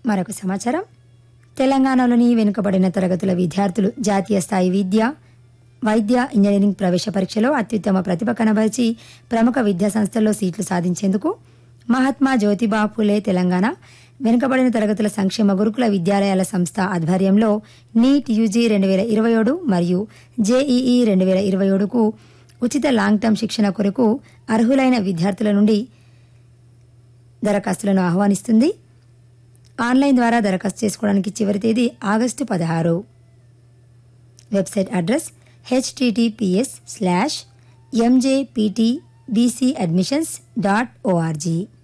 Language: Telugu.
మరొక సమాచారం తెలంగాణలోని వెనుకబడిన తరగతుల విద్యార్థులు జాతీయ స్థాయి విద్య వైద్య ఇంజనీరింగ్ ప్రవేశ పరీక్షలో అత్యుత్తమ ప్రతిభ కనబరిచి ప్రముఖ విద్యా సంస్థల్లో సీట్లు సాధించేందుకు మహాత్మా జ్యోతిబా ఫులే తెలంగాణ వెనుకబడిన తరగతుల సంక్షేమ గురుకుల విద్యాలయాల సంస్థ ఆధ్వర్యంలో నీట్ యూజీ రెండు వేల ఇరవై ఏడు మరియు జేఈఈ రెండు వేల ఇరవై ఏడుకు ఉచిత లాంగ్ టర్మ్ శిక్షణ కొరకు అర్హులైన విద్యార్థుల నుండి దరఖాస్తులను ఆహ్వానిస్తుంది ఆన్లైన్ ద్వారా దరఖాస్తు చేసుకోవడానికి చివరి తేదీ ఆగస్టు పదహారు website address HTTPS slash MJPT BC admissions dot ORG